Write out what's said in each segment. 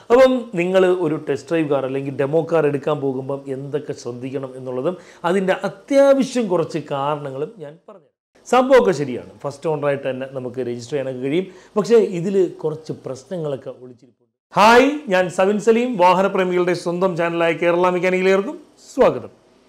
അപ്പം നിങ്ങൾ ഒരു ടെസ്റ്റ് ഡ്രൈവ് കാർ അല്ലെങ്കിൽ ഡെമോ കാർ എടുക്കാൻ പോകുമ്പം എന്തൊക്കെ ശ്രദ്ധിക്കണം എന്നുള്ളതും അതിൻ്റെ അത്യാവശ്യം കുറച്ച് കാരണങ്ങളും ഞാൻ പറഞ്ഞു സംഭവമൊക്കെ ശരിയാണ് ഫസ്റ്റ് ഓണറായിട്ട് തന്നെ നമുക്ക് രജിസ്റ്റർ ചെയ്യാനൊക്കെ കഴിയും പക്ഷേ ഇതിൽ കുറച്ച് പ്രശ്നങ്ങളൊക്കെ ഒളിച്ചിരിപ്പുണ്ട് ഹായ് ഞാൻ സവിൻ സലീം വാഹനപ്രേമികളുടെ സ്വന്തം ചാനലായ കേരള മെക്കാനിക്കലേർക്കും സ്വാഗതം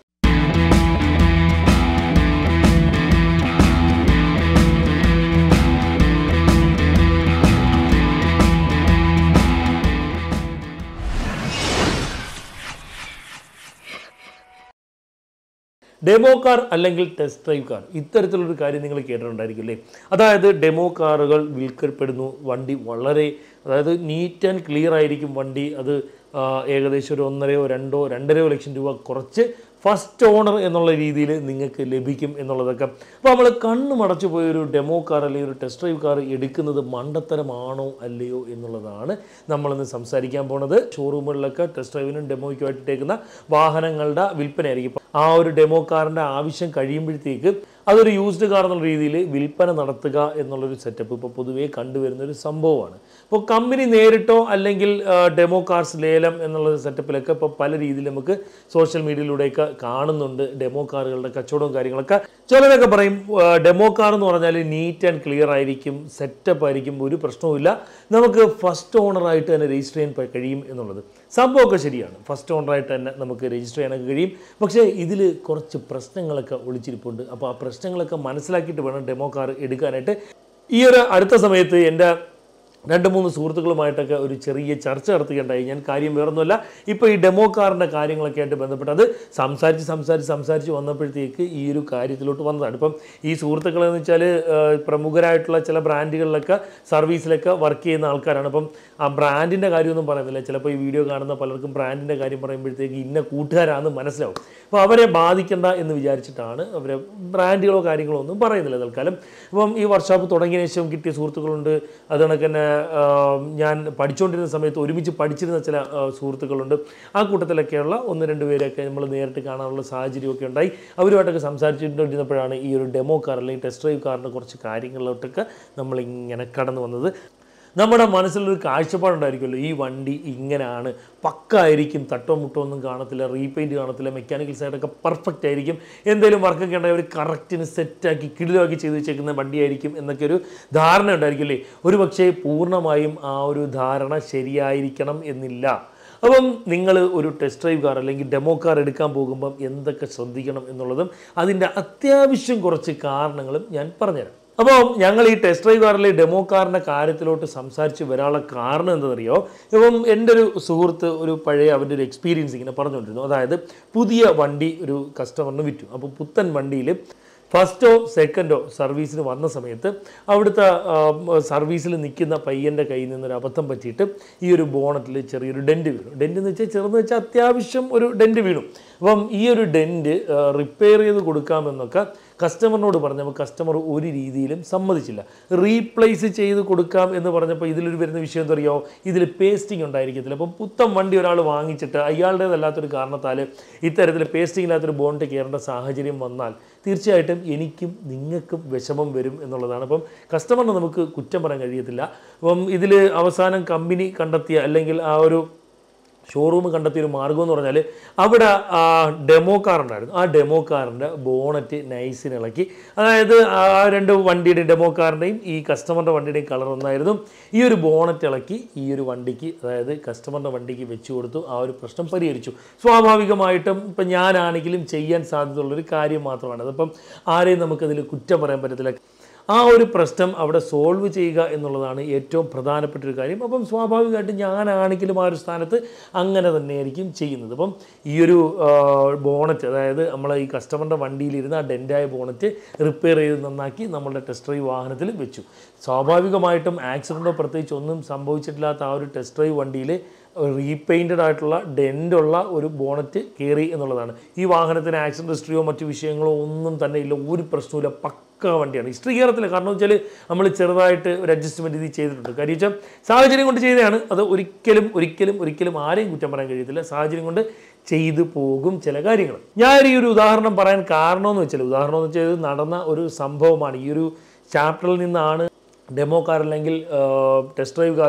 ഡെമോ കാർ അല്ലെങ്കിൽ ടെസ്റ്റ് ഡ്രൈവ് കാർ ഇത്തരത്തിലൊരു കാര്യം നിങ്ങൾ കേട്ടിട്ടുണ്ടായിരിക്കും അല്ലേ അതായത് ഡെമോ കാറുകൾ വിൽക്കപ്പെടുന്നു വണ്ടി വളരെ അതായത് നീറ്റ് ആൻഡ് ക്ലിയർ ആയിരിക്കും വണ്ടി അത് ആ, ഏകദേശം ഒരു ഒന്നരയോ രണ്ടോ രണ്ടരയോ ലക്ഷം രൂപ കുറച്ച് ഫസ്റ്റ് ഓണർ എന്നുള്ള രീതിയിൽ നിങ്ങൾക്ക് ലഭിക്കും എന്നുള്ളതൊക്കെ അപ്പോൾ നമ്മൾ കണ്ണു മടച്ചു പോയ ഒരു ഡെമോ കാർ അല്ലെങ്കിൽ ഒരു ടെസ്റ്റ് ഡ്രൈവ് കാർ എടുക്കുന്നത് മണ്ടത്തരമാണോ അല്ലയോ എന്നുള്ളതാണ് നമ്മളിന്ന് സംസാരിക്കാൻ പോണത് ഷോറൂമുകളിലൊക്കെ ടെസ്റ്റ് ഡ്രൈവിനും ഡെമോയ്ക്കുമായിട്ട് ഇട്ടേക്കുന്ന വാഹനങ്ങളുടെ വിൽപ്പനയായിരിക്കും ആ ഒരു ഡെമോ കാറിൻ്റെ ആവശ്യം കഴിയുമ്പോഴത്തേക്ക് അതൊരു യൂസ്ഡ് കാർ എന്നുള്ള രീതിയിൽ വിൽപ്പന നടത്തുക എന്നുള്ളൊരു സെറ്റപ്പ് ഇപ്പോൾ പൊതുവേ കണ്ടുവരുന്ന ഒരു സംഭവമാണ് ഇപ്പോൾ കമ്പനി നേരിട്ടോ അല്ലെങ്കിൽ ആ, ഡെമോ കാർസ് ലേലം എന്നുള്ള സെറ്റപ്പിലൊക്കെ ഇപ്പോൾ പല രീതിയിൽ നമുക്ക് സോഷ്യൽ മീഡിയയിലൂടെയൊക്കെ കാണുന്നുണ്ട് ഡെമോ കാറുകളുടെ കച്ചവടവും കാര്യങ്ങളൊക്കെ ചിലരൊക്കെ പറയും ആ, ഡെമോ കാർ എന്ന് പറഞ്ഞാൽ നീറ്റ് ആൻഡ് ക്ലിയർ ആയിരിക്കും സെറ്റപ്പ് ആയിരിക്കും ഒരു പ്രശ്നവുമില്ല നമുക്ക് ഫസ്റ്റ് ഓണറായിട്ട് തന്നെ രജിസ്റ്റർ ചെയ്യാൻ പ- കഴിയും എന്നുള്ളത് സംഭവമൊക്കെ ശരിയാണ് ഫസ്റ്റ് ഓണറായിട്ട് തന്നെ നമുക്ക് രജിസ്റ്റർ ചെയ്യാനൊക്കെ കഴിയും പക്ഷേ ഇതിൽ കുറച്ച് പ്രശ്നങ്ങളൊക്കെ ഒളിച്ചിരിപ്പുണ്ട് അപ്പോൾ ആ പ്രശ്നങ്ങളൊക്കെ മനസ്സിലാക്കിയിട്ട് വേണം ഡെമോ കാർ എടുക്കാനായിട്ട് ഈ ഒരു അടുത്ത സമയത്ത് എൻ്റെ രണ്ട് മൂന്ന് സുഹൃത്തുക്കളുമായിട്ടൊക്കെ ഒരു ചെറിയ ചർച്ച നടത്തുകയുണ്ടായി ഞാൻ കാര്യം വേറൊന്നുമല്ല ഇപ്പോൾ ഈ ഡെമോ കാറിൻ്റെ കാര്യങ്ങളൊക്കെ ആയിട്ട് ബന്ധപ്പെട്ട് അത് സംസാരിച്ച് സംസാരിച്ച് സംസാരിച്ച് വന്നപ്പോഴത്തേക്ക് ഈ ഒരു കാര്യത്തിലോട്ട് വന്നതാണ് ഇപ്പം ഈ സുഹൃത്തുക്കളെന്ന് വെച്ചാൽ പ്രമുഖരായിട്ടുള്ള ചില ബ്രാൻഡുകളിലൊക്കെ സർവീസിലൊക്കെ വർക്ക് ചെയ്യുന്ന ആൾക്കാരാണ് അപ്പം ആ ബ്രാൻഡിൻ്റെ കാര്യമൊന്നും പറയുന്നില്ല ചിലപ്പോൾ ഈ വീഡിയോ കാണുന്ന പലർക്കും ബ്രാൻഡിൻ്റെ കാര്യം പറയുമ്പോഴത്തേക്ക് ഇന്ന കൂട്ടുകാരാണെന്ന് മനസ്സിലാവും അപ്പോൾ അവരെ ബാധിക്കണ്ട എന്ന് വിചാരിച്ചിട്ടാണ് അവരെ ബ്രാൻഡുകളോ കാര്യങ്ങളോ ഒന്നും പറയുന്നില്ല തൽക്കാലം അപ്പം ഈ വർക്ക്ഷോപ്പ് തുടങ്ങിയ ശേഷം കിട്ടിയ സുഹൃത്തുക്കളുണ്ട് അത് കണക്ക് തന്നെ ആ, ഞാൻ പഠിച്ചുകൊണ്ടിരുന്ന സമയത്ത് ഒരുമിച്ച് പഠിച്ചിരുന്ന ചില ആ, സുഹൃത്തുക്കളുണ്ട് ആ കൂട്ടത്തിലൊക്കെയുള്ള ഒന്ന് രണ്ട് പേരെയൊക്കെ നമ്മൾ നേരിട്ട് കാണാനുള്ള സാഹചര്യമൊക്കെ ഉണ്ടായി അവരുമായിട്ടൊക്കെ സംസാരിച്ചുകൊണ്ടിരുന്നപ്പോഴാണ് ഈ ഒരു ഡെമോ കാർ അല്ലെങ്കിൽ ടെസ്റ്റ് ഡ്രൈവ് കാറിൻ്റെ കുറച്ച് കാര്യങ്ങളിലോട്ടൊക്കെ നമ്മളിങ്ങനെ കടന്നു വന്നത് നമ്മുടെ മനസ്സിലൊരു കാഴ്ചപ്പാടുണ്ടായിരിക്കുമല്ലോ ഈ വണ്ടി ഇങ്ങനെയാണ് പക്കായിരിക്കും തട്ടോ മുട്ടോ ഒന്നും കാണത്തില്ല റീപെയിൻറ്റ് കാണത്തില്ല മെക്കാനിക്കൽ സൈഡൊക്കെ പെർഫെക്റ്റ് ആയിരിക്കും എന്തെങ്കിലും വർക്കൊക്കെ ഉണ്ടെങ്കിൽ അവർ കറക്റ്റിന് സെറ്റാക്കി കിടിലമാക്കി ചെയ്ത് വെച്ചേക്കുന്ന വണ്ടിയായിരിക്കും എന്നൊക്കെ ഒരു ധാരണ ഉണ്ടായിരിക്കില്ലേ ഒരു പക്ഷേ പൂർണ്ണമായും ആ ഒരു ധാരണ ശരിയായിരിക്കണം എന്നില്ല അപ്പം നിങ്ങൾ ഒരു ടെസ്റ്റ് ഡ്രൈവ് കാർ അല്ലെങ്കിൽ ഡെമോ കാർ എടുക്കാൻ പോകുമ്പം എന്തൊക്കെ ശ്രദ്ധിക്കണം എന്നുള്ളതും അതിൻ്റെ അത്യാവശ്യം കുറച്ച് കാരണങ്ങളും ഞാൻ പറഞ്ഞുതരാം അപ്പോൾ ഞങ്ങൾ ഈ ടെസ്റ്റ് ഡ്രൈവ് കാറിലെ ഡെമോ കാറിൻ്റെ കാര്യത്തിലോട്ട് സംസാരിച്ച് വരാനുള്ള കാരണം എന്താണെന്നറിയോ ഇപ്പം എൻ്റെ ഒരു സുഹൃത്ത് ഒരു പഴയ അവൻ്റെ ഒരു എക്സ്പീരിയൻസ് ഇങ്ങനെ പറഞ്ഞുകൊണ്ടിരുന്നു അതായത് പുതിയ വണ്ടി ഒരു കസ്റ്റമറിന് വിറ്റു അപ്പോൾ പുത്തൻ വണ്ടിയിൽ ഫസ്റ്റോ സെക്കൻഡോ സർവീസിന് വന്ന സമയത്ത് അവിടുത്തെ സർവീസിൽ നിൽക്കുന്ന പയ്യൻ്റെ കയ്യിൽ നിന്നൊരു അബദ്ധം പറ്റിയിട്ട് ഈ ഒരു ബോണറ്റിൽ ചെറിയൊരു ഡെൻറ്റ് വീണു ഡെൻറ്റ് എന്ന് വെച്ചാൽ ചെറുതെന്ന് വെച്ചാൽ അത്യാവശ്യം ഒരു ഡെൻറ്റ് വീണു അപ്പം ഈ ഒരു ഡെൻറ്റ് റിപ്പയർ ചെയ്ത് കൊടുക്കാമെന്നൊക്കെ കസ്റ്റമറിനോട് പറഞ്ഞപ്പോൾ കസ്റ്റമർ ഒരു രീതിയിലും സമ്മതിച്ചില്ല റീപ്ലേസ് ചെയ്ത് കൊടുക്കാം എന്ന് പറഞ്ഞപ്പോൾ ഇതിലൊരു വരുന്ന വിഷയം എന്താ അറിയോ ഇതിൽ പേസ്റ്റിംഗ് ഉണ്ടായിരിക്കത്തില്ല അപ്പം പുത്തൻ വണ്ടി ഒരാൾ വാങ്ങിച്ചിട്ട് അയാളുടേതല്ലാത്തൊരു കാരണത്താൽ ഇത്തരത്തിൽ പേസ്റ്റിംഗ് ഇല്ലാത്തൊരു ബോണ്ട് കയറേണ്ട സാഹചര്യം വന്നാൽ തീർച്ചയായിട്ടും എനിക്കും നിങ്ങൾക്കും വിഷമം വരും എന്നുള്ളതാണ് അപ്പം കസ്റ്റമറിന് നമുക്ക് കുറ്റം പറയാൻ കഴിയത്തില്ല അപ്പം ഇതിൽ അവസാനം കമ്പനി കണ്ടെത്തിയ അല്ലെങ്കിൽ ആ ഒരു ഷോറൂം കണ്ടെത്തിയ ഒരു മാർഗം എന്ന് പറഞ്ഞാൽ അവിടെ ആ ഡെമോ കാർ ഉണ്ടായിരുന്നു ആ ഡെമോ കാറിൻ്റെ ബോണറ്റ് നൈസിന് ഇളക്കി അതായത് ആ രണ്ട് വണ്ടിയുടെയും ഡെമോ കാറിൻ്റെയും ഈ കസ്റ്റമറിൻ്റെ വണ്ടിയുടെയും കളർ ഒന്നായിരുന്നു ഈ ഒരു ബോണറ്റ് ഇളക്കി ഈ ഒരു വണ്ടിക്ക് അതായത് കസ്റ്റമറിൻ്റെ വണ്ടിക്ക് വെച്ച് കൊടുത്തു ആ ഒരു പ്രശ്നം പരിഹരിച്ചു സ്വാഭാവികമായിട്ടും ഇപ്പം ഞാനാണെങ്കിലും ചെയ്യാൻ സാധ്യതയുള്ളൊരു കാര്യം മാത്രമാണ് അതിപ്പം ആരെയും നമുക്കതിൽ കുറ്റം പറയാൻ പറ്റത്തില്ല ആ ഒരു പ്രശ്നം അവിടെ സോൾവ് ചെയ്യുക എന്നുള്ളതാണ് ഏറ്റവും പ്രധാനപ്പെട്ട ഒരു കാര്യം അപ്പം സ്വാഭാവികമായിട്ടും ഞാനാണെങ്കിലും ആ ഒരു സ്ഥാനത്ത് അങ്ങനെ തന്നെയായിരിക്കും ചെയ്യുന്നത് അപ്പം ഈ ഒരു ബോണറ്റ് അതായത് നമ്മൾ ഈ കസ്റ്റമറിൻ്റെ വണ്ടിയിലിരുന്ന് ആ ഡെൻറ്റായ ബോണറ്റ് റിപ്പയർ ചെയ്ത് നന്നാക്കി നമ്മളുടെ ടെസ്റ്റ് ഡ്രൈവ് വാഹനത്തിൽ വെച്ചു സ്വാഭാവികമായിട്ടും ആക്സിഡൻറ്റോ പ്രത്യേകിച്ച് ഒന്നും സംഭവിച്ചിട്ടില്ലാത്ത ആ ഒരു ടെസ്റ്റ് ഡ്രൈവ് വണ്ടിയിൽ റീപെയിൻറ്റഡ് ആയിട്ടുള്ള ഡെൻ്റുള്ള ഒരു ബോണറ്റ് കയറി എന്നുള്ളതാണ് ഈ വാഹനത്തിന് ആക്സിഡൻറ്റ് ഹിസ്റ്ററിയോ മറ്റു വിഷയങ്ങളോ ഒന്നും തന്നെ ഇല്ല ഒരു പ്രശ്നവുമില്ല പക്ക വണ്ടിയാണ് ഹിസ്റ്ററി കയറത്തില്ല കാരണം വെച്ചാൽ നമ്മൾ ചെറുതായിട്ട് ഒരു അഡ്ജസ്റ്റ്മെൻറ്റ് ഇത് ചെയ്തിട്ടുണ്ട് കാര്യം വെച്ചാൽ സാഹചര്യം കൊണ്ട് ചെയ്തതാണ് അത് ഒരിക്കലും ഒരിക്കലും ഒരിക്കലും ആരെയും കുറ്റം പറയാൻ കഴിയത്തില്ല സാഹചര്യം കൊണ്ട് ചെയ്തു പോകും ചില കാര്യങ്ങൾ ഞാൻ ഈ ഒരു ഉദാഹരണം പറയാൻ കാരണമെന്ന് വെച്ചാൽ ഉദാഹരണം എന്ന് വെച്ചാൽ ഇത് നടന്ന ഒരു സംഭവമാണ് ഈ ഒരു ചാപ്റ്ററിൽ നിന്നാണ് ഡെമോ കാർ അല്ലെങ്കിൽ ടെസ്റ്റ് ഡ്രൈവ് കാർ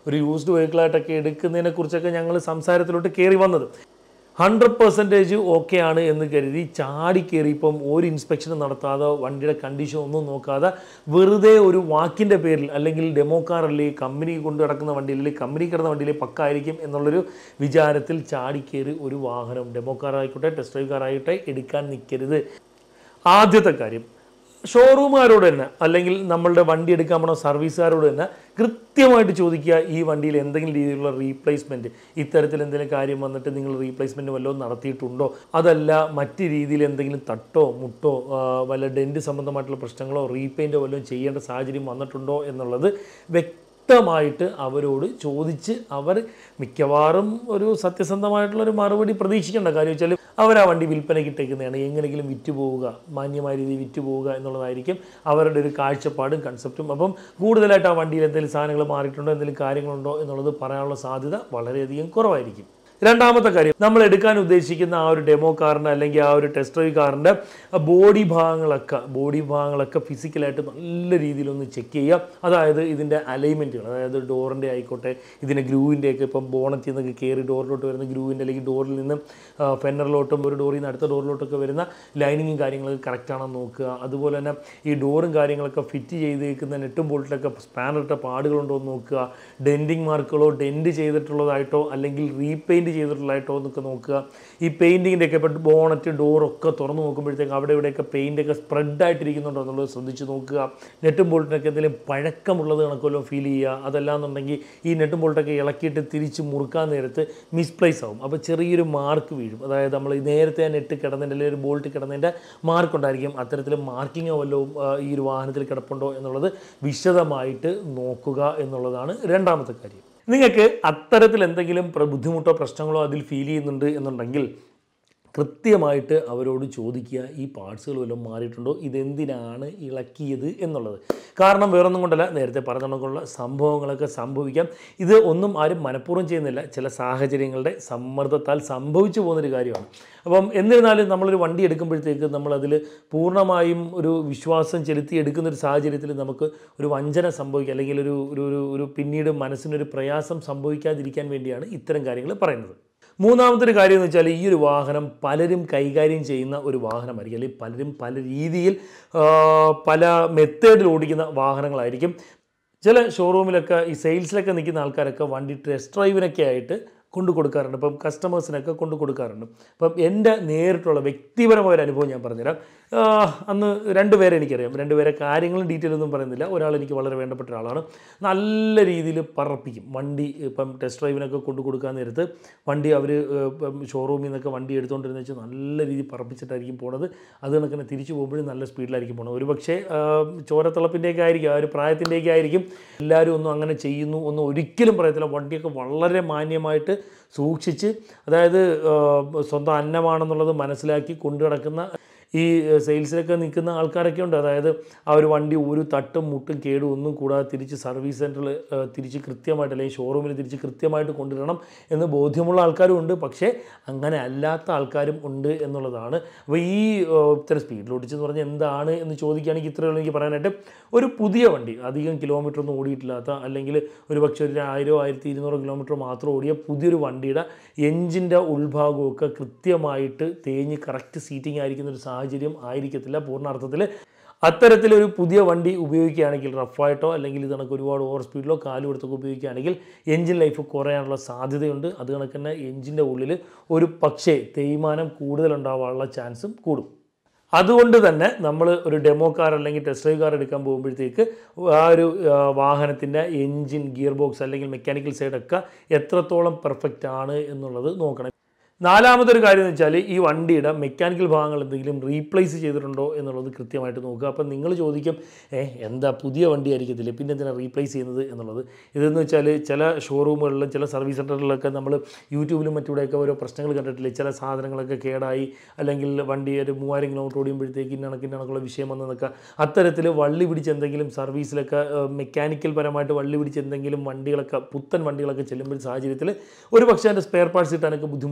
ഒരു യൂസ്ഡ് വെഹിക്കിളായിട്ടൊക്കെ എടുക്കുന്നതിനെ കുറിച്ചൊക്കെ ഞങ്ങൾ സംസാരത്തിലോട്ട് കയറി വന്നത് ഹൺഡ്രഡ് പെർസെൻറ്റേജ് ഓക്കെ ആണ് എന്ന് കരുതി ചാടി കയറി ഇപ്പം ഒരു ഇൻസ്പെക്ഷനും നടത്താതെ വണ്ടിയുടെ കണ്ടീഷൻ ഒന്നും നോക്കാതെ വെറുതെ ഒരു വാക്കിൻ്റെ പേരിൽ അല്ലെങ്കിൽ ഡെമോ കാർ അല്ലേ കമ്പനി കൊണ്ട് കിടക്കുന്ന വണ്ടിയിൽ അല്ലെങ്കിൽ കമ്പനി കിടന്ന വണ്ടിയിൽ പക്കായിരിക്കും എന്നുള്ളൊരു വിചാരത്തിൽ ചാടി കയറി ഒരു വാഹനം ഡെമോ കാർ ആയിക്കോട്ടെ ടെസ്റ്റ് ഡ്രൈവ് കാർ ആയിക്കോട്ടെ എടുക്കാൻ നിൽക്കരുത് ആദ്യത്തെ കാര്യം ഷോറൂമുകാരോട് തന്നെ അല്ലെങ്കിൽ നമ്മളുടെ വണ്ടി എടുക്കാൻ പോണ സർവീസുകാരോട് തന്നെ കൃത്യമായിട്ട് ചോദിക്കുക ഈ വണ്ടിയിൽ എന്തെങ്കിലും രീതിയിലുള്ള റീപ്ലേസ്മെൻറ്റ് ഇത്തരത്തിൽ എന്തെങ്കിലും കാര്യം വന്നിട്ട് നിങ്ങൾ റീപ്ലേസ്മെൻറ്റ് വല്ലതും നടത്തിയിട്ടുണ്ടോ അതല്ല മറ്റ് രീതിയിൽ എന്തെങ്കിലും തട്ടോ മുട്ടോ ആ, വല്ല ഡെൻറ്റ് സംബന്ധമായിട്ടുള്ള പ്രശ്നങ്ങളോ റീപെയിൻറ്റോ വല്ലതും ചെയ്യേണ്ട സാഹചര്യം വന്നിട്ടുണ്ടോ എന്നുള്ളത് വ്യക്തമായിട്ട് അവരോട് ചോദിച്ച് അവർ മിക്കവാറും ഒരു സത്യസന്ധമായിട്ടുള്ള ഒരു മറുപടി പ്രതീക്ഷിക്കേണ്ട കാര്യം വെച്ചാൽ അവർ ആ വണ്ടി വിൽപ്പനയ്ക്ക് ഇട്ടേക്കുന്നതാണ് എങ്ങനെയെങ്കിലും വിറ്റ് പോവുക മാന്യമായ രീതിയിൽ വിറ്റ് പോവുക എന്നുള്ളതായിരിക്കും അവരുടെ ഒരു കാഴ്ചപ്പാടും കൺസെപ്റ്റും അപ്പം കൂടുതലായിട്ട് ആ വണ്ടിയിൽ എന്തെങ്കിലും സാധനങ്ങൾ മാറിയിട്ടുണ്ടോ എന്തെങ്കിലും കാര്യങ്ങളുണ്ടോ എന്നുള്ളത് പറയാനുള്ള സാധ്യത വളരെയധികം കുറവായിരിക്കും രണ്ടാമത്തെ കാര്യം നമ്മൾ എടുക്കാൻ ഉദ്ദേശിക്കുന്ന ആ ഒരു ഡെമോ കാറിൻ്റെ അല്ലെങ്കിൽ ആ ഒരു ടെസ്റ്റ് ഡ്രൈവ് കാറിൻ്റെ ബോഡി ഭാഗങ്ങളൊക്കെ ബോഡി ഭാഗങ്ങളൊക്കെ ഫിസിക്കലായിട്ട് നല്ല രീതിയിലൊന്ന് ചെക്ക് ചെയ്യുക അതായത് ഇതിൻ്റെ അലൈൻമെൻറ്റുകൾ അതായത് ഡോറിൻ്റെ ആയിക്കോട്ടെ ഇതിൻ്റെ ഗ്രൂവിൻ്റെ ഒക്കെ ഇപ്പം ബോണത്തിൽ നിന്നൊക്കെ കയറി ഡോറിലോട്ട് വരുന്ന ഗ്രൂവിൻ്റെ അല്ലെങ്കിൽ ഡോറിൽ നിന്ന് ഫെന്നറിലോട്ടും ഒരു ഡോറിൽ നിന്ന് അടുത്ത ഡോറിലോട്ടൊക്കെ വരുന്ന ലൈനിങ്ങും കാര്യങ്ങളൊക്കെ കറക്റ്റാണെന്ന് നോക്കുക അതുപോലെ തന്നെ ഈ ഡോറും കാര്യങ്ങളൊക്കെ ഫിറ്റ് ചെയ്തേക്കുന്ന നെട്ടും ബോൾട്ടിലൊക്കെ സ്പാനറിട്ട പാടുകളുണ്ടോ എന്ന് നോക്കുക ഡെൻറ്റിങ് മാർക്കുകളോ ഡെൻറ്റ് ചെയ്തിട്ടുള്ളതായിട്ടോ അല്ലെങ്കിൽ റീപെയിൻറ്റ് ചെയ്തിട്ടുള്ളതായിട്ടോ എന്നൊക്കെ നോക്കുക ഈ പെയിൻറ്റിങ്ങിൻ്റെ ഒക്കെ ഇപ്പോൾ ബോണറ്റ് ഡോറൊക്കെ തുറന്ന് നോക്കുമ്പോഴത്തേക്ക് അവിടെ ഇവിടെയൊക്കെ പെയിൻ്റൊക്കെ സ്പ്രെഡായിട്ടിരിക്കുന്നുണ്ടോ എന്നുള്ളത് ശ്രദ്ധിച്ച് നോക്കുക നെട്ടും ബോൾട്ടിനൊക്കെ എന്തെങ്കിലും പഴക്കമുള്ളത് കണക്കല്ലോ ഫീൽ ചെയ്യുക അതല്ലാന്നുണ്ടെങ്കിൽ ഈ നെട്ടും ബോൾട്ടൊക്കെ ഇളക്കിയിട്ട് തിരിച്ച് മുറുക്കാൻ നേരത്ത് മിസ്പ്ലേസ് ആവും അപ്പോൾ ചെറിയൊരു മാർക്ക് വീഴും അതായത് നമ്മൾ ഈ നേരത്തെ ആ നെറ്റ് കിടന്നതിൻ്റെ അല്ലെങ്കിൽ ഒരു ബോൾട്ട് കിടന്നതിൻ്റെ മാർക്ക് ഉണ്ടായിരിക്കും അത്തരത്തിൽ മാർക്കിങ്ങോ വല്ലതും ആ, ഈ ഒരു വാഹനത്തിൽ കിടപ്പുണ്ടോ എന്നുള്ളത് വിശദമായിട്ട് നോക്കുക എന്നുള്ളതാണ് രണ്ടാമത്തെ കാര്യം നിങ്ങൾക്ക് അത്തരത്തിൽ എന്തെങ്കിലും പ്ര- ബുദ്ധിമുട്ടോ പ്രശ്നങ്ങളോ അതിൽ ഫീൽ ചെയ്യുന്നുണ്ട് എന്നുണ്ടെങ്കിൽ കൃത്യമായിട്ട് അവരോട് ചോദിക്കുക ഈ പാർട്സുകൾ വല്ലതും മാറിയിട്ടുണ്ടോ ഇതെന്തിനാണ് ഇളക്കിയത് എന്നുള്ളത് കാരണം വേറൊന്നും കൊണ്ടല്ല നേരത്തെ പറഞ്ഞ കണക്കുള്ള സംഭവങ്ങളൊക്കെ സംഭവിക്കാം ഇത് ഒന്നും ആരും മനഃപൂർവ്വം ചെയ്യുന്നില്ല ചില സാഹചര്യങ്ങളുടെ സമ്മർദ്ദത്താൽ സംഭവിച്ചു പോകുന്നൊരു കാര്യമാണ് അപ്പം എന്നിരുന്നാലും നമ്മളൊരു വണ്ടി എടുക്കുമ്പോഴത്തേക്ക് നമ്മളതിൽ പൂർണ്ണമായും ഒരു വിശ്വാസം ചെലുത്തി എടുക്കുന്ന ഒരു സാഹചര്യത്തിൽ നമുക്ക് ഒരു വഞ്ചന സംഭവിക്കുക അല്ലെങ്കിൽ ഒരു ഒരു ഒരു- ഒരു പിന്നീട് മനസ്സിനൊരു പ്രയാസം സംഭവിക്കാതിരിക്കാൻ വേണ്ടിയാണ് ഇത്തരം കാര്യങ്ങൾ പറയുന്നത് മൂന്നാമത്തെ ഒരു കാര്യം എന്ന് വെച്ചാൽ ഈ ഒരു വാഹനം പലരും കൈകാര്യം ചെയ്യുന്ന ഒരു വാഹനമായിരിക്കും അല്ലെങ്കിൽ പലരും പല രീതിയിൽ ആ, പല മെത്തേഡിൽ ഓടിക്കുന്ന വാഹനങ്ങളായിരിക്കും ചില ഷോറൂമിലൊക്കെ ഈ സെയിൽസിലൊക്കെ നിൽക്കുന്ന ആൾക്കാരൊക്കെ വണ്ടി ടെസ്റ്റ് ഡ്രൈവിനൊക്കെ ആയിട്ട് കൊണ്ടു കൊടുക്കാറുണ്ട് ഇപ്പം കസ്റ്റമേഴ്സിനൊക്കെ കൊണ്ടു കൊടുക്കാറുണ്ട് അപ്പം എൻ്റെ നേരിട്ടുള്ള വ്യക്തിപരമായ ഒരു അനുഭവം ഞാൻ പറഞ്ഞുതരാം ആ, അന്ന് രണ്ടുപേരെ എനിക്കറിയാം രണ്ടുപേരെ കാര്യങ്ങളും ഡീറ്റെയിൽ ഒന്നും പറയുന്നില്ല ഒരാൾ എനിക്ക് വളരെ വേണ്ടപ്പെട്ട ഒരാളാണ് നല്ല രീതിയിൽ പറപ്പിക്കും വണ്ടി ഇപ്പം ടെസ്റ്റ് ഡ്രൈവിനൊക്കെ കൊണ്ടു കൊടുക്കാൻ നേരത്ത് വണ്ടി അവർ ഇപ്പം ഷോറൂമിൽ നിന്നൊക്കെ വണ്ടി എടുത്തുകൊണ്ടിരുന്ന വെച്ചാൽ നല്ല രീതിയിൽ പറപ്പിച്ചിട്ടായിരിക്കും പോണത് അത് കണക്കിന് തിരിച്ചു പോകുമ്പോഴും നല്ല സ്പീഡിലായിരിക്കും പോണത് ഒരു പക്ഷേ ചോരത്തിളപ്പിൻ്റെയൊക്കെ ആയിരിക്കും ആ ഒരു പ്രായത്തിൻ്റെയൊക്കെ ആയിരിക്കും എല്ലാവരും ഒന്നും അങ്ങനെ ചെയ്യുന്നു ഒന്നും ഒരിക്കലും പറയത്തില്ല വണ്ടിയൊക്കെ വളരെ മാന്യമായിട്ട് സൂക്ഷിച്ച് അതായത് ആ, സ്വന്തം അന്നമാണെന്നുള്ളത് മനസ്സിലാക്കി കൊണ്ടു നടക്കുന്ന ഈ സെയിൽസിലൊക്കെ നിൽക്കുന്ന ആൾക്കാരൊക്കെ ഉണ്ട് അതായത് ആ ഒരു വണ്ടി ഒരു തട്ടും മുട്ടും കേടും ഒന്നും കൂടാതെ തിരിച്ച് സർവീസ് സെൻറ്ററിൽ തിരിച്ച് കൃത്യമായിട്ട് അല്ലെങ്കിൽ ഷോറൂമിൽ തിരിച്ച് കൃത്യമായിട്ട് കൊണ്ടുവരണം എന്ന് ബോധ്യമുള്ള ആൾക്കാരും ഉണ്ട് പക്ഷേ അങ്ങനെ അല്ലാത്ത ആൾക്കാരും ഉണ്ട് എന്നുള്ളതാണ് അപ്പോൾ ഈ ആ, ഇത്തരം സ്പീഡിൽ ഓടിച്ചെന്ന് പറഞ്ഞാൽ എന്താണ് എന്ന് ചോദിക്കുകയാണെങ്കിൽ ഇത്രയുള്ളൂ എനിക്ക് പറയാനായിട്ട് ഒരു പുതിയ വണ്ടി അധികം കിലോമീറ്റർ ഒന്നും ഓടിയിട്ടില്ലാത്ത അല്ലെങ്കിൽ ഒരു പക്ഷേ ഒരു ആയിരോ ആയിരത്തി ഇരുന്നൂറോ കിലോമീറ്റർ മാത്രം ഓടിയ പുതിയൊരു വണ്ടിയുടെ എഞ്ചിൻ്റെ ഉൾഭാഗമൊക്കെ കൃത്യമായിട്ട് തേഞ്ഞ് കറക്റ്റ് സീറ്റിംഗ് ആയിരിക്കുന്ന ഒരു സാഹചര്യം ആയിരിക്കത്തില്ല പൂർണ്ണാർത്ഥത്തിൽ അത്തരത്തിലൊരു പുതിയ വണ്ടി ഉപയോഗിക്കുകയാണെങ്കിൽ റഫായിട്ടോ അല്ലെങ്കിൽ ഇത് കണക്ക് ഒരുപാട് ഓവർ സ്പീഡിലോ കാലും എടുത്തൊക്കെ ഉപയോഗിക്കുകയാണെങ്കിൽ എഞ്ചിൻ ലൈഫ് കുറയാനുള്ള സാധ്യതയുണ്ട് അത് കണക്ക് തന്നെ എഞ്ചിൻ്റെ ഉള്ളിൽ ഒരു പക്ഷേ തേയ്മാനം കൂടുതലുണ്ടാവാനുള്ള ചാൻസും കൂടും അതുകൊണ്ട് തന്നെ നമ്മൾ ഒരു ഡെമോ കാർ അല്ലെങ്കിൽ ടെസ്റ്റ് ഡ്രൈവ് കാർ എടുക്കാൻ പോകുമ്പോഴത്തേക്ക് ആ ഒരു വാഹനത്തിൻ്റെ എൻജിൻ ഗിയർ ബോക്സ് അല്ലെങ്കിൽ മെക്കാനിക്കൽ സൈഡൊക്കെ എത്രത്തോളം പെർഫെക്റ്റ് ആണ് എന്നുള്ളത് നോക്കണം നാലാമതൊരു കാര്യം എന്ന് വെച്ചാൽ ഈ വണ്ടിയുടെ മെക്കാനിക്കൽ ഭാഗങ്ങൾ എന്തെങ്കിലും റീപ്ലേസ് ചെയ്തിട്ടുണ്ടോ എന്നുള്ളത് കൃത്യമായിട്ട് നോക്കുക അപ്പം നിങ്ങൾ ചോദിക്കും ഏ എന്താ പുതിയ വണ്ടി ആയിരിക്കത്തില്ലേ പിന്നെ എന്തിനാണ് റീപ്ലേസ് ചെയ്യുന്നത് എന്നുള്ളത് ഇതെന്ന് വെച്ചാൽ ചില ഷോറൂമുകളിലും ചില സർവീസ് സെൻറ്ററുകളിലൊക്കെ നമ്മൾ യൂട്യൂബിലും മറ്റൂടെയൊക്കെ ഓരോ പ്രശ്നങ്ങൾ കണ്ടിട്ടില്ലേ ചില സാധനങ്ങളൊക്കെ കേടായി അല്ലെങ്കിൽ വണ്ടി ഒരു മൂവായിരം കിലോമീറ്റർ ഓടിയുമ്പോഴത്തേക്ക് ഇന്ന കണക്കിന് കണക്കുള്ള വിഷയം വന്നതൊക്കെ അത്തരത്തിൽ വള്ളി പിടിച്ച് എന്തെങ്കിലും സർവീസിലൊക്കെ മെക്കാനിക്കൽ പരമായിട്ട് വള്ളി പിടിച്ച് എന്തെങ്കിലും വണ്ടികളൊക്കെ പുത്തൻ വണ്ടികളൊക്കെ ചെല്ലുമ്പോൾ സാഹചര്യത്തിൽ ഒരു പക്ഷേ അതിൻ്റെ സ്പെയർ പാർട്സ് കിട്ടാനൊക്കെ ബുദ്ധിമുട്ടായിരിക്കും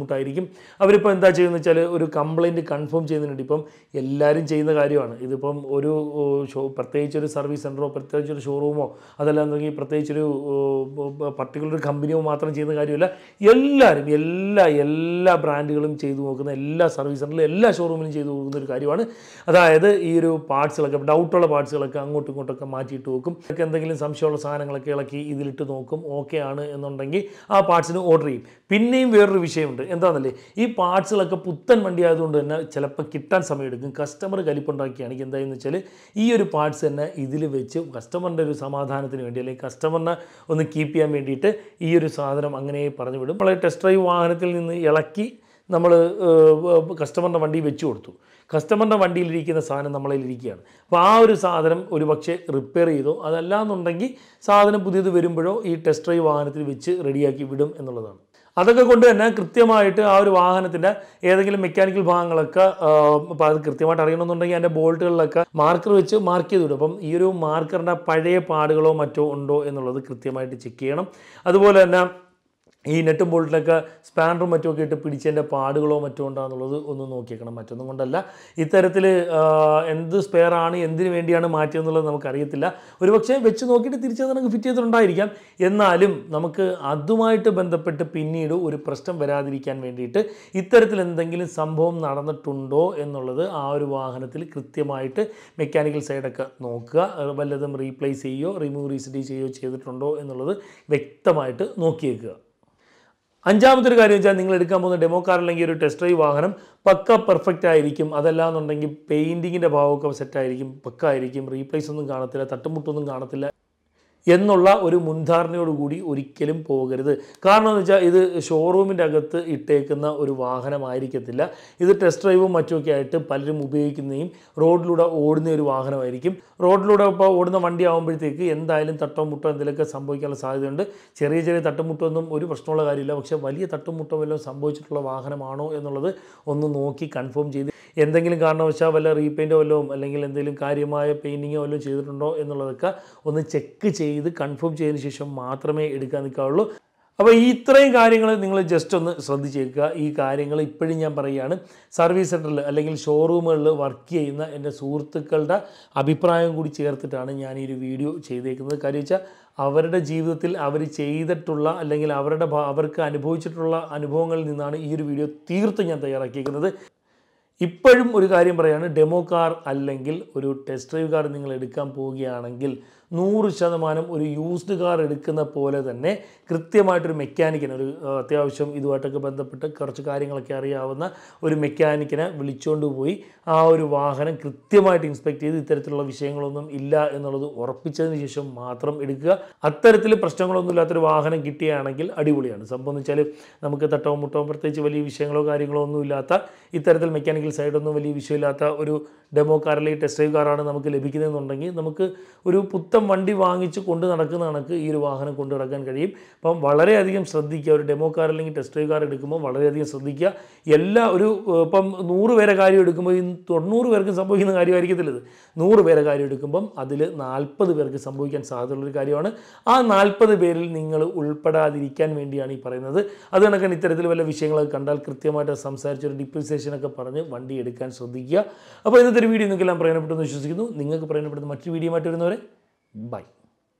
ആയിരിക്കും അവരിപ്പോൾ എന്താ ചെയ്യുന്നത് വെച്ചാൽ ഒരു കംപ്ലൈൻറ്റ് കൺഫേം ചെയ്യുന്നതിന് വേണ്ടി ഇപ്പം എല്ലാവരും ചെയ്യുന്ന കാര്യമാണ് ഇതിപ്പം ഒരു ഓ, ഷോ പ്രത്യേകിച്ച് ഒരു സർവീസ് സെൻറ്ററോ പ്രത്യേകിച്ച് ഒരു ഷോറൂമോ അതല്ലാന്നുണ്ടെങ്കിൽ പ്രത്യേകിച്ചൊരു പർട്ടിക്കുലർ കമ്പനിയോ മാത്രം ചെയ്യുന്ന കാര്യമല്ല എല്ലാവരും എല്ലാ എല്ലാ ബ്രാൻഡുകളും ചെയ്തു നോക്കുന്ന എല്ലാ സർവീസ് സെൻറ്ററിലും എല്ലാ ഷോറൂമിലും ചെയ്തു നോക്കുന്ന ഒരു കാര്യമാണ് അതായത് ഈ ഒരു പാർട്സുകളൊക്കെ ഡൗട്ടുള്ള പാർട്സുകളൊക്കെ അങ്ങോട്ടും ഇങ്ങോട്ടൊക്കെ മാറ്റിയിട്ട് നോക്കും ഒക്കെ എന്തെങ്കിലും സംശയമുള്ള സാധനങ്ങളൊക്കെ ഇളക്കി ഇതിലിട്ട് നോക്കും ഓക്കെ ആണ് എന്നുണ്ടെങ്കിൽ ആ പാർട്സിന് ഓർഡർ ചെയ്യും പിന്നെയും വേറൊരു വിഷയമുണ്ട് എന്താണെന്നല്ലേ ഈ പാർട്സുകളൊക്കെ പുത്തൻ വണ്ടി ആയതുകൊണ്ട് തന്നെ ചിലപ്പോൾ കിട്ടാൻ സമയമെടുക്കും കസ്റ്റമർ കലിപ്പുണ്ടാക്കിയാണെങ്കിൽ എന്തായെന്ന് വെച്ചാൽ ഈ ഒരു പാർട്സ് തന്നെ ഇതിൽ വെച്ച് കസ്റ്റമറിൻ്റെ ഒരു സമാധാനത്തിന് വേണ്ടി അല്ലെങ്കിൽ കസ്റ്റമറിനെ ഒന്ന് കീപ്പ് ചെയ്യാൻ വേണ്ടിയിട്ട് ഈ ഒരു സാധനം അങ്ങനെ പറഞ്ഞു വിടും നമ്മളെ ടെസ്റ്റ് ഡ്രൈവ് വാഹനത്തിൽ നിന്ന് ഇളക്കി നമ്മൾ കസ്റ്റമറിൻ്റെ വണ്ടി വെച്ച് കൊടുത്തു കസ്റ്റമറിൻ്റെ വണ്ടിയിലിരിക്കുന്ന സാധനം നമ്മളിൽ ഇരിക്കുകയാണ് അപ്പോൾ ആ ഒരു സാധനം ഒരു പക്ഷേ റിപ്പയർ ചെയ്തോ അതല്ലാന്നുണ്ടെങ്കിൽ സാധനം പുതിയത് വരുമ്പോഴോ ഈ ടെസ്റ്റ് ഡ്രൈവ് വാഹനത്തിൽ വെച്ച് റെഡിയാക്കി വിടും എന്നുള്ളതാണ് അതൊക്കെ കൊണ്ട് തന്നെ കൃത്യമായിട്ട് ആ ഒരു വാഹനത്തിൻ്റെ ഏതെങ്കിലും മെക്കാനിക്കൽ ഭാഗങ്ങളൊക്കെ അപ്പോൾ അത് കൃത്യമായിട്ട് അറിയണമെന്നുണ്ടെങ്കിൽ അതിൻ്റെ ബോൾട്ടുകളിലൊക്കെ മാർക്കർ വെച്ച് മാർക്ക് ചെയ്ത് വിടും അപ്പം ഈ ഒരു മാർക്കറിൻ്റെ പഴയ പാടുകളോ മറ്റോ ഉണ്ടോ എന്നുള്ളത് കൃത്യമായിട്ട് ചെക്ക് ചെയ്യണം അതുപോലെ തന്നെ ഈ നെറ്റും ബോൾട്ടിലൊക്കെ സ്പാനറും മറ്റുമൊക്കെ ഇട്ട് പിടിച്ചതിൻ്റെ പാടുകളോ മറ്റോ ഉണ്ടോയെന്നുള്ളത് ഒന്ന് നോക്കിയേക്കണം മറ്റൊന്നും കൊണ്ടല്ല ഇത്തരത്തിൽ എന്ത് സ്പെയർ ആണ് എന്തിനു വേണ്ടിയാണ് മാറ്റിയെന്നുള്ളത് നമുക്കറിയത്തില്ല ഒരുപക്ഷെ വെച്ച് നോക്കിയിട്ട് തിരിച്ചത് നമുക്ക് ഫിറ്റ് ചെയ്തിട്ടുണ്ടായിരിക്കാം എന്നാലും നമുക്ക് അതുമായിട്ട് ബന്ധപ്പെട്ട് പിന്നീട് ഒരു പ്രശ്നം വരാതിരിക്കാൻ വേണ്ടിയിട്ട് ഇത്തരത്തിൽ എന്തെങ്കിലും സംഭവം നടന്നിട്ടുണ്ടോ എന്നുള്ളത് ആ ഒരു വാഹനത്തിൽ കൃത്യമായിട്ട് മെക്കാനിക്കൽ സൈഡൊക്കെ നോക്കുക വല്ലതും റീപ്ലേസ് ചെയ്യുകയോ റിമൂവ് റീസെറ്റ് ചെയ്യുകയോ ചെയ്തിട്ടുണ്ടോ എന്നുള്ളത് വ്യക്തമായിട്ട് നോക്കിയേക്കുക അഞ്ചാമത്തെ ഒരു കാര്യം വെച്ചാൽ നിങ്ങൾ എടുക്കാൻ പോകുന്ന ഡെമോ കാർ അല്ലെങ്കിൽ ഒരു ടെസ്റ്റ് ഡ്രൈവ് വാഹനം പക്ക പെർഫെക്റ്റ് ആയിരിക്കും അതല്ലാന്നുണ്ടെങ്കിൽ പെയിൻറ്റിങ്ങിൻ്റെ ഭാവമൊക്കെ സെറ്റ് ആയിരിക്കും പക്ക ആയിരിക്കും റീപ്ലേസ് ഒന്നും കാണത്തില്ല തട്ടുമുട്ടൊന്നും കാണത്തില്ല എന്നുള്ള ഒരു മുൻധാരണയോടുകൂടി ഒരിക്കലും പോകരുത് കാരണം എന്ന് വെച്ചാൽ ഇത് ഷോറൂമിൻ്റെ അകത്ത് ഇട്ടേക്കുന്ന ഒരു വാഹനമായിരിക്കത്തില്ല ഇത് ടെസ്റ്റ് ഡ്രൈവും മറ്റുമൊക്കെ ആയിട്ട് പലരും ഉപയോഗിക്കുന്നതും റോഡിലൂടെ ഓടുന്ന ഒരു വാഹനമായിരിക്കും റോഡിലൂടെ ഇപ്പോൾ ഓടുന്ന വണ്ടി ആകുമ്പോഴത്തേക്ക് എന്തായാലും തട്ടോ മുട്ടോ എന്തെങ്കിലുമൊക്കെ സംഭവിക്കാനുള്ള സാധ്യതയുണ്ട് ചെറിയ ചെറിയ തട്ടുമുട്ടൊന്നും ഒരു പ്രശ്നമുള്ള കാര്യമില്ല പക്ഷേ വലിയ തട്ടുമുട്ടോ വല്ലതും സംഭവിച്ചിട്ടുള്ള വാഹനമാണോ എന്നുള്ളത് ഒന്ന് നോക്കി കൺഫേം ചെയ്ത് എന്തെങ്കിലും കാരണവശാൽ വല്ല റീപെയിൻറ്റോ വല്ലതും അല്ലെങ്കിൽ എന്തെങ്കിലും കാര്യമായ പെയിൻറ്റിങ്ങോ വല്ലതും ചെയ്തിട്ടുണ്ടോ എന്നുള്ളതൊക്കെ ഒന്ന് ചെക്ക് ചെയ്ത് കൺഫേം ചെയ്തതിന് ശേഷം മാത്രമേ എടുക്കാൻ നിൽക്കാവുള്ളൂ അപ്പോൾ ഈ ഇത്രയും കാര്യങ്ങൾ നിങ്ങൾ ജസ്റ്റ് ഒന്ന് ശ്രദ്ധിച്ചേക്കുക ഈ കാര്യങ്ങൾ ഇപ്പോഴും ഞാൻ പറയുകയാണ് സർവീസ് സെൻറ്ററിൽ അല്ലെങ്കിൽ ഷോറൂമുകളിൽ വർക്ക് ചെയ്യുന്ന എൻ്റെ സുഹൃത്തുക്കളുടെ അഭിപ്രായം കൂടി ചേർത്തിട്ടാണ് ഞാൻ ഈ ഒരു വീഡിയോ ചെയ്തേക്കുന്നത് കാര്യം വെച്ചാൽ അവരുടെ ജീവിതത്തിൽ അവർ ചെയ്തിട്ടുള്ള അല്ലെങ്കിൽ അവരുടെ ഭാ- അവർക്ക് അനുഭവിച്ചിട്ടുള്ള അനുഭവങ്ങളിൽ നിന്നാണ് ഈ ഒരു വീഡിയോ തീർത്തും ഞാൻ തയ്യാറാക്കിയിരിക്കുന്നത് ഇപ്പോഴും ഒരു കാര്യം പറയാണ് ഡെമോ കാർ അല്ലെങ്കിൽ ഒരു ടെസ്റ്റ് ഡ്രൈവ് കാർ നിങ്ങൾ എടുക്കാൻ പോവുകയാണെങ്കിൽ നൂറ് ശതമാനം ഒരു യൂസ്ഡ് കാർ എടുക്കുന്ന പോലെ തന്നെ കൃത്യമായിട്ടൊരു മെക്കാനിക്കിനെ ഒരു ആ, അത്യാവശ്യം ഇതുമായിട്ടൊക്കെ ബന്ധപ്പെട്ട് കുറച്ച് കാര്യങ്ങളൊക്കെ അറിയാവുന്ന ഒരു മെക്കാനിക്കിനെ വിളിച്ചുകൊണ്ട് പോയി ആ ഒരു വാഹനം കൃത്യമായിട്ട് ഇൻസ്പെക്ട് ചെയ്ത് ഇത്തരത്തിലുള്ള വിഷയങ്ങളൊന്നും ഇല്ല എന്നുള്ളത് ഉറപ്പിച്ചതിന് ശേഷം മാത്രം എടുക്കുക അത്തരത്തിൽ പ്രശ്നങ്ങളൊന്നും ഇല്ലാത്തൊരു വാഹനം കിട്ടുകയാണെങ്കിൽ അടിപൊളിയാണ് സംഭവം എന്ന് വെച്ചാൽ നമുക്ക് തട്ടവും മുട്ടവും പ്രത്യേകിച്ച് വലിയ വിഷയങ്ങളോ കാര്യങ്ങളോ ഒന്നും ഇല്ലാത്ത ഇത്തരത്തിൽ മെക്കാനിക്കൽ സൈഡൊന്നും വലിയ വിഷയമില്ലാത്ത ഒരു ഡെമോ കാർ അല്ലെങ്കിൽ ടെസ്റ്റ് ഡ്രൈവ് കാറാണ് നമുക്ക് ലഭിക്കുന്നതെന്നുണ്ടെങ്കിൽ നമുക്ക് ഒരു പുത്തൻ വണ്ടി വാങ്ങിച്ച് കൊണ്ട് നടക്കുന്ന കണക്ക് ഈ ഒരു വാഹനം കൊണ്ടു നടക്കാൻ കഴിയും അപ്പം വളരെയധികം ശ്രദ്ധിക്കുക ഒരു ഡെമോ കാർ അല്ലെങ്കിൽ ടെസ്റ്റ് ഡ്രൈവ് കാർ എടുക്കുമ്പോൾ വളരെയധികം ശ്രദ്ധിക്കുക എല്ലാ ഒരു ഏഹ്, ഇപ്പം നൂറ് പേരെ കാര്യം എടുക്കുമ്പോൾ ഈ തൊണ്ണൂറ് പേർക്ക് സംഭവിക്കുന്ന കാര്യമായിരിക്കത്തില്ല ഇത് നൂറ് പേരെ കാര്യം എടുക്കുമ്പം അതിൽ നാൽപ്പത് പേർക്ക് സംഭവിക്കാൻ സാധ്യതയുള്ളൊരു കാര്യമാണ് ആ നാൽപ്പത് പേരിൽ നിങ്ങൾ ഉൾപ്പെടാതിരിക്കാൻ വേണ്ടിയാണ് ഈ പറയുന്നത് അത് കണക്കാണ് ഇത്തരത്തിൽ വല്ല വിഷയങ്ങളൊക്കെ കണ്ടാൽ കൃത്യമായിട്ട് സംസാരിച്ച് ഒരു ഡിപ്രിസിയേഷനൊക്കെ പറഞ്ഞ് വണ്ടി എടുക്കാൻ ശ്രദ്ധിക്കുക അപ്പോൾ ഇന്നത്തെ ഒരു വീഡിയോ നിങ്ങൾക്കെല്ലാം പ്രയോജനപ്പെട്ടെന്ന് വിശ്വസിക്കുന്നു നിങ്ങൾക്ക് പ്രയോജനപ്പെടുന്ന മറ്റൊരു വീഡിയോ ആയിട്ട് വരുന്നവരെ ബൈ